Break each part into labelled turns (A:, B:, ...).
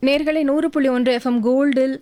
A: நேர்களை நூறு புள்ளி ஒன்று எஃப்எம் கோல்டில்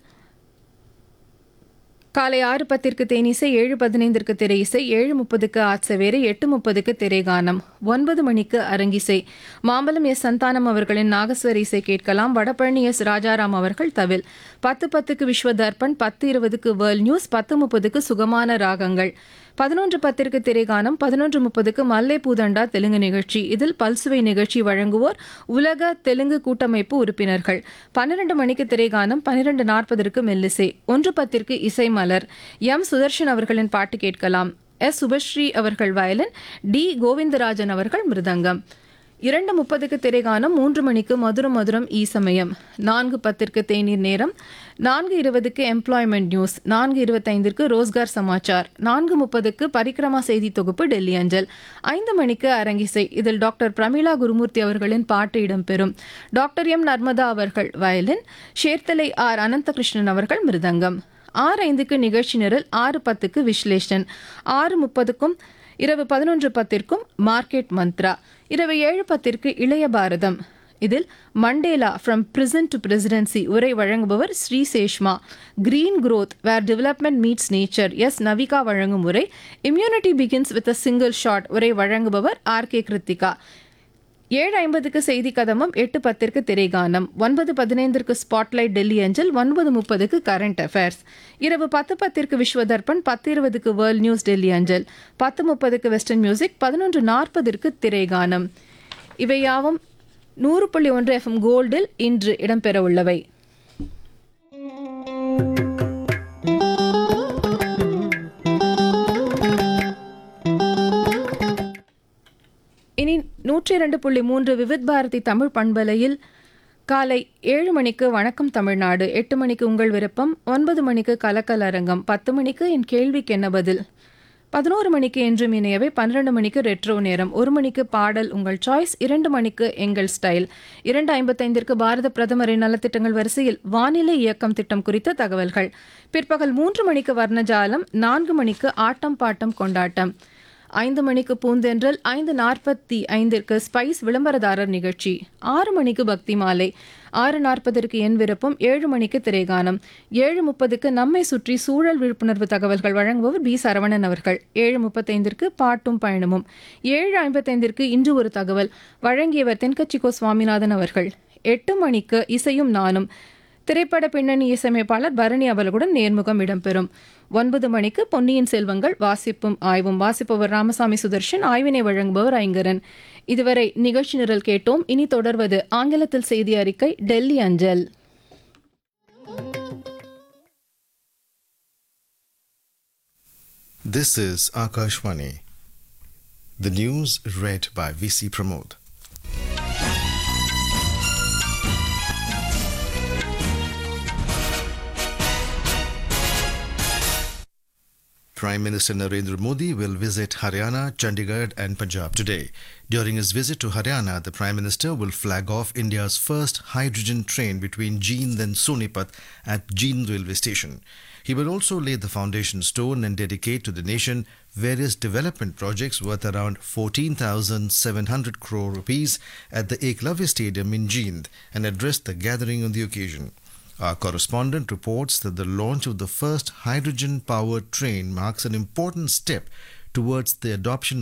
A: காலை ஆறு பத்திற்கு தேனிசை ஏழு பதினைந்திற்கு திரை இசை ஏழு முப்பதுக்கு ஆட்சவேறு எட்டு முப்பதுக்கு திரைகானம் ஒன்பது மணிக்கு அரங்கிசை மாம்பலம் எஸ் சந்தானம் அவர்களின் நாகஸ்வர இசை கேட்கலாம் வடபழனி எஸ் ராஜாராம் அவர்கள் தவில் பத்து பத்துக்கு விஸ்வ தர்ப்பண் பத்து இருபதுக்கு வேர்ல்ட் நியூஸ் பத்து முப்பதுக்கு சுகமான ராகங்கள் பதினொன்று பத்திற்கு திரைகானம் பதினொன்று முப்பதுக்கு மல்லை பூதண்டா தெலுங்கு நிகழ்ச்சி இதில் பல்சுவை நிகழ்ச்சி வழங்குவோர் உலக தெலுங்கு கூட்டமைப்பு உறுப்பினர்கள் பன்னிரண்டு மணிக்கு திரைகானம் பன்னிரண்டு நாற்பதற்கு மெல்லிசை ஒன்று பத்திற்கு இசை மலர் எம் சுதர்ஷன் அவர்களின் பாட்டு கேட்கலாம் எஸ் சுபஸ்ரீ அவர்கள் வயலின் டி கோவிந்தராஜன் அவர்கள் மிருதங்கம் இரண்டு முப்பதுக்கு திரைகானம் மூன்று மணிக்கு மதுரம் மதுரம் ஈ சமயம் நான்கு பத்திற்கு தேநீர் நேரம் நான்கு இருபதுக்கு எம்ப்ளாய்மெண்ட் நியூஸ் நான்கு இருபத்தைந்திற்கு ரோஸ்கார் சமாச்சார் நான்கு முப்பதுக்கு பரிக்கிரமா செய்தி தொகுப்பு டெல்லி அஞ்சல் ஐந்து மணிக்கு அரங்கிசை இதில் டாக்டர் பிரமிளா குருமூர்த்தி அவர்களின் பாட்டு இடம்பெறும் டாக்டர் எம் நர்மதா அவர்கள் வயலின் ஷேர்த்தலை ஆர் அனந்தகிருஷ்ணன் அவர்கள் மிருதங்கம் ஆறு ஐந்துக்கு நிகழ்ச்சி நிரல் ஆறு பத்துக்கு விஸ்லேஷன் ஆறு முப்பதுக்கும் இரவு பதினொன்று பத்திற்கும் மார்க்கெட் மந்த்ரா இரவு ஏழு பத்திற்கு இளைய பாரதம் இதில் Mandela from prison to presidency உரை வழங்குபவர் Sri Seshma green growth where development meets nature S Navika வழங்கும் உரை immunity begins with a single shot உரை வழங்குபவர் ஆர் கே கிருத்திகா ஏழு ஐம்பதுக்கு செய்தி கதமம் எட்டு பத்திற்கு திரைகானம் ஒன்பது பதினைந்திற்கு ஸ்பாட்லைட் டெல்லி அஞ்சல் ஒன்பது முப்பதுக்கு கரண்ட் அஃபேர்ஸ் இரவு பத்து பத்திற்கு விஸ்வ தர்ப்பண் பத்து இருபதுக்கு வேர்ல்ட் நியூஸ் டெல்லி அஞ்சல் பத்து முப்பதுக்கு வெஸ்டர்ன் மியூசிக் பதினொன்று நாற்பதற்கு திரைகானம் இவையாவும் நூறு புள்ளி ஒன்று எஃப்எம் கோல்டில் இன்று இடம்பெற உள்ளவை இனி நூற்றி இரண்டு புள்ளி மூன்று விவித் பாரதி தமிழ் பண்பலையில் காலை ஏழு மணிக்கு வணக்கம் தமிழ்நாடு எட்டு மணிக்கு உங்கள் விருப்பம் ஒன்பது மணிக்கு கலக்கல் அரங்கம் பத்து மணிக்கு என் கேள்விக்கு என்ன பதில் பதினோரு மணிக்கு என்றும் இணையவை பன்னிரண்டு மணிக்கு ரெட்ரோ நேரம் ஒரு மணிக்கு பாடல் உங்கள் சாய்ஸ் இரண்டு மணிக்கு எங்கள் ஸ்டைல் இரண்டு ஐம்பத்தைந்திற்கு பாரத பிரதமரின் நலத்திட்டங்கள் வரிசையில் வானிலை இயக்கம் திட்டம் குறித்த தகவல்கள் பிற்பகல் மூன்று மணிக்கு வர்ணஜாலம் நான்கு மணிக்கு ஆட்டம் பாட்டம் கொண்டாட்டம் ஐந்து மணிக்கு பூந்தென்றல் ஐந்து நாற்பத்தி ஐந்திற்கு ஸ்பைஸ் விளம்பரதாரர் நிகழ்ச்சி ஆறு மணிக்கு பக்தி மாலை ஆறு நாற்பதற்கு என் விருப்பம் ஏழு மணிக்கு திரைகானம் ஏழு முப்பதுக்கு நம்மை சுற்றி சூழல் விழிப்புணர்வு தகவல்கள் வழங்குபவர் பி சரவணன் அவர்கள் ஏழு முப்பத்தைந்திற்கு பாட்டும் பயணமும் ஏழு ஐம்பத்தைந்திற்கு இன்று ஒரு தகவல் வழங்கியவர் தென்கட்சிகோ சுவாமிநாதன் அவர்கள் எட்டு மணிக்கு இசையும் நானும் திரைப்பட பின்னணி இசையமைப்பாளர் பரணி அவர்களுடன் நேர்முகம் இடம்பெறும் ஒன்பது மணிக்கு பொன்னியின் செல்வங்கள் வாசிப்பும் ஆய்வும் வாசிப்பவர் ராமசாமி சுதர்ஷன் ஆய்வினை வழங்குபவர் ஐங்கரன் இதுவரை நிகழ்ச்சி நிரல் கேட்டோம் இனி தொடர்வது ஆங்கிலத்தில் செய்தி அறிக்கை டெல்லி அஞ்சல்
B: This is Akashvani. The news read by VC Pramod. Prime Minister Narendra Modi will visit Haryana, Chandigarh, and Punjab today. During his visit to Haryana, the Prime Minister will flag off India's first hydrogen train between Jeend and Sonipat at Jeend railway station. He will also lay the foundation stone and dedicate to the nation various development projects worth around 14,700 crore rupees at the Eklavya Stadium in Jeend and address the gathering on the occasion. Our correspondent reports that the launch of the first hydrogen powered train marks an important step towards the adoption